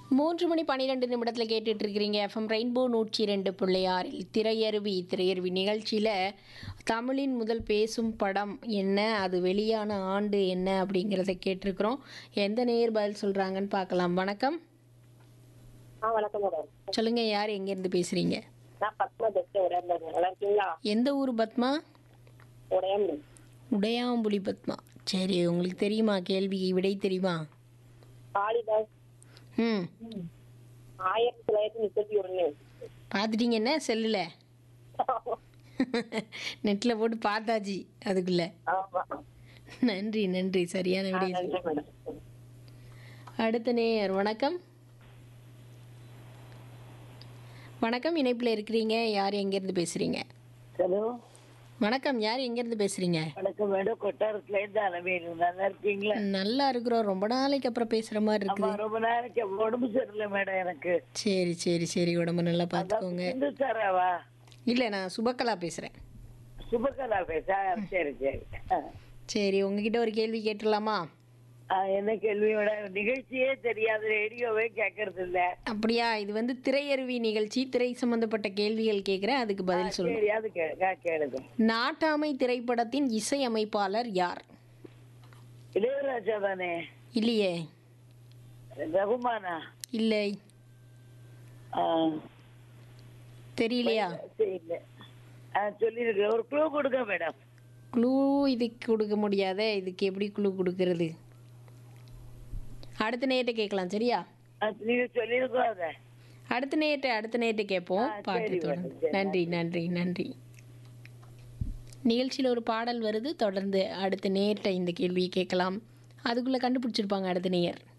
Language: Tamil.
மூன்று மணி பன்னிரெண்டு நிமிடத்தில் கேட்டுட்டு இருக்கிறீங்க எஃப்எம் ரெயின்போ நூற்றி ரெண்டு பிள்ளையாரில் திரையருவி திரையருவி நிகழ்ச்சியில் தமிழின் முதல் பேசும் படம் என்ன அது வெளியான ஆண்டு என்ன அப்படிங்கிறத கேட்டிருக்கிறோம் எந்த நேர் பதில் சொல்கிறாங்கன்னு பார்க்கலாம் வணக்கம் ஆ வணக்கம் மேடம் சொல்லுங்கள் யார் எங்கேருந்து பேசுகிறீங்க நான் பத்மா தட்டு உடையாம்பு நல்லா இருக்கீங்களா எந்த ஊர் பத்மா உடையாம்பு உடையாம்புலி பத்மா சரி உங்களுக்கு தெரியுமா கேள்வி விடை தெரியுமா காளிதாஸ் ம் ஆயிரத்தி தொள்ளாயிரத்தி முப்பத்தி ஒண்ணு பார்த்துட்டீங்க என்ன செல்லில் நெட்டில் போட்டு பார்த்தாச்சு அதுக்குள்ளே ஆமா நன்றி நன்றி சரியான ஆ, விடை நன்றி மேடம் அடுத்த நேயர் வணக்கம் வணக்கம் இணைப்பில் இருக்கிறீங்க யார் எங்கேருந்து பேசுகிறீங்க ஹலோ வணக்கம் யார் எங்கேருந்து பேசுகிறீங்க வணக்கம் மேடம் கொட்டாரத்துல இருந்து அலமேலு நல்லா இருக்கீங்களா நல்லா இருக்கிறோம் ரொம்ப நாளைக்கு அப்புறம் பேசுகிற மாதிரி ஆமா இருக்குது ரொம்ப நாளைக்கு உடம்பு சரியில்லை மேடம் எனக்கு சரி சரி சரி உடம்பு நல்லா பார்த்துக்கோங்க இந்து சாராவா இல்லை நான் சுபக்கலா பேசுகிறேன் சுபகலா பேசா சரி சரி ஆ. சரி உங்ககிட்ட ஒரு கேள்வி கேட்டுடலாமா ஆ, என்ன கேள்வி மேடம் நிகழ்ச்சியே தெரியாது ரேடியோவே கேட்கறது இல்ல அப்படியா இது வந்து திரையருவி நிகழ்ச்சி திரை சம்பந்தப்பட்ட கேள்விகள் கேட்குறேன் அதுக்கு பதில் சொல்லுங்க சரி அது கே- கே- கேளுங்க நாட்டாமை திரைப்படத்தின் இசையமைப்பாளர் யார் இளையராஜா தானே இல்லையே ரகுமானா இல்லை ஆ, தெரியலையா தெரியல ஆ, சொல்லிருக்கேன் ஒரு க்ளூ கொடுங்க மேடம் க்ளூ இதுக்கு கொடுக்க முடியாதே இதுக்கு எப்படி க்ளூ கொடுக்கறது அடுத்த நேரத்தை கேட்கலாம் சரியா ஆ, நீங்க சொல்லிருக்கோம் அதை அடுத்த நேரத்தை அடுத்த நேரத்தை கேட்போம் ஆ, பாட்டு சரி தொடர்ந்து மேடம், சரி. நன்றி நன்றி நன்றி நிகழ்ச்சியில் ஒரு பாடல் வருது தொடர்ந்து அடுத்த நேரத்தை இந்த கேள்வியை கேட்கலாம் அதுக்குள்ளே கண்டுபிடிச்சிருப்பாங்க அடுத்த நேயர்